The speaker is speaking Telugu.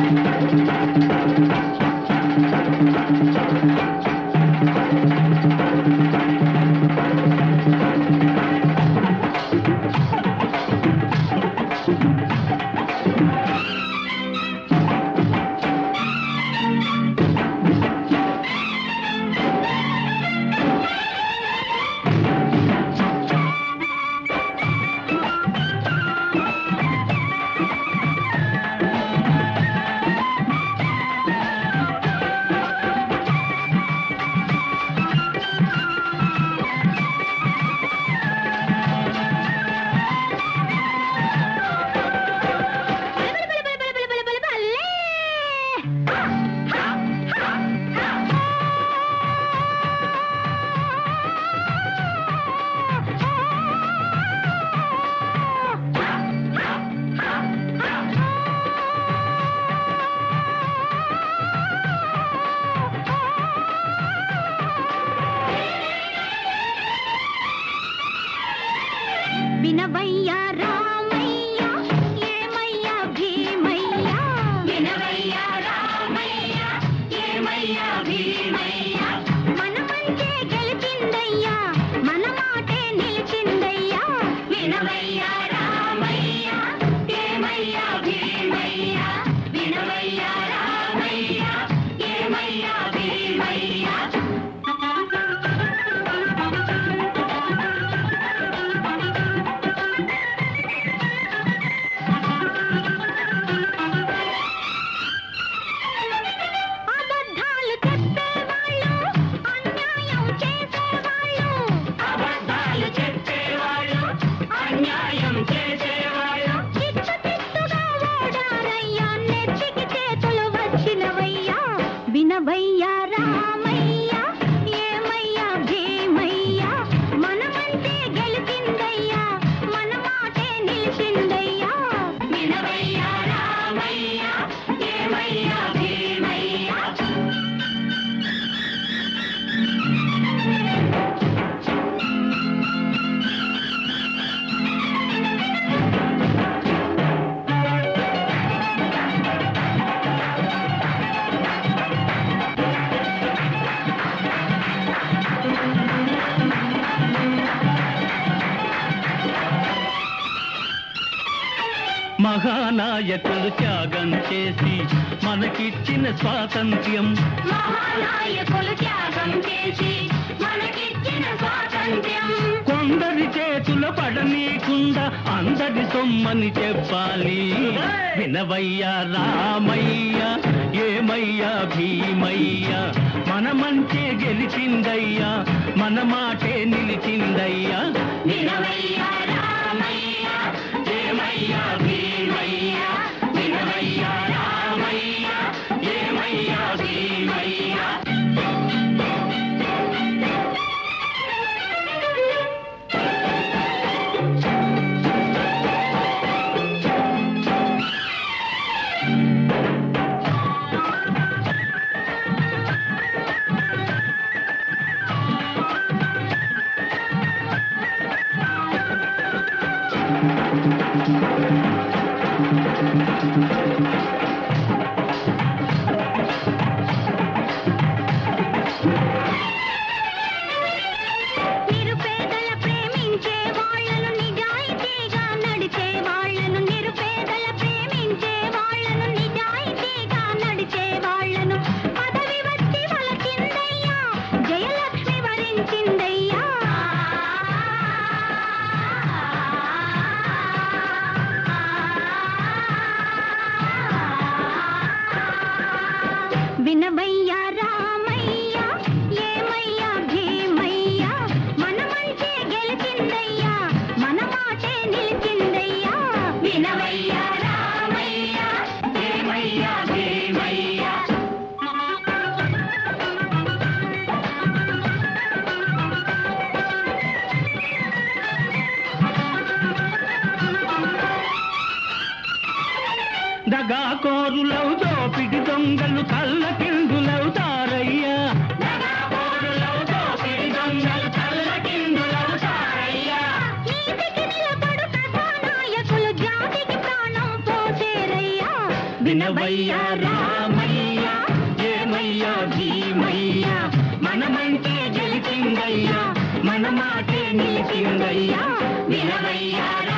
వినవయ్యా రామయ్య ఏమయ్యా భీమయ్యా వినవయ్యా రామయ్య ఏమయ్యా భీమయ్యా మన మంటే గెలిచిందయ్యా మన మాటే నిలిచిందయ్యా వినవయ్యా రామయ్య ఏమయ్యా భీమయ్యా వినవయ్యా రామయ్య ఏమయ్యా భీమయ్యా అబద్ధాలు చెప్పేవాళ్ళు అన్యాయం చేసేవాళ్ళు అబద్ధాలు చెప్పేవాళ్ళు అన్యాయం చేసేవాళ్ళు చిత్తు చిత్తుగా ఓడారయ్యా నెత్తికి చేతులు వచ్చినవయ్యా వినవయ్యా రామయ్యా ఏమయ్యా భీమయ్యా మనమంటే గెలిచిందయ్యా మన మాటే నిలిచిందయ్యా వినవయ్యా రామయ్యా ఏమయ్యా భీమయ్యా మహానాయకులు త్యాగం చేసి మనకిచ్చిన స్వాతంత్ర్యం మహానాయకులు త్యాగం చేసి మనకిచ్చిన స్వాతంత్ర్యం కొందరి చేతుల పడనీకుండా అందరి సొమ్మని చెప్పాలి వినవయ్యా రామయ్య ఏమయ్యా భీమయ్య మన మంచే గెలిచిందయ్యా మన మాటే నిలిచిందయ్యా వినవయ్యా రామయ్య ఏమయ్యా భీమయ్య వినవయ్యా రామయ్య ఏమయ్యా భీమయ్య నిరుపేదల ప్రేమించే వాళ్ళను నిజాయితీగా నడిచే వాళ్ళను నిరుపేదల ప్రేమించే వాళ్ళను నిజాయితీగా నడిచే వాళ్ళను పదవి వచ్చి వలచిందయ్యా జయలక్ష్మి వరించిందయ్యా వినవయ్యా రామయ్య ఏమయ్యా భీమయ్య మన మంచే గెలిచిందయ్యా మన మాటే నిలిచిందయ్యా వినవయ్యా రామయ్య ఏమయ్యా భీమయ్య దగాకోరులవు దోపిడి దొంగలు కళ్ళకిందులవుతారయ్యా దగాకోరులవు దోపిడి దొంగలు కళ్ళకిందులవుతారయ్యా నీతికి నిలబడు కథానాయకులు జాతికి ప్రాణం పోసేరయ్యా వినవయ్యా రామయ్య ఏమయ్యా భీమయ్యా మనమంటే గెలిచిందయ్యా మన మాటే నిలిచిందయ్యా వినవయ్యా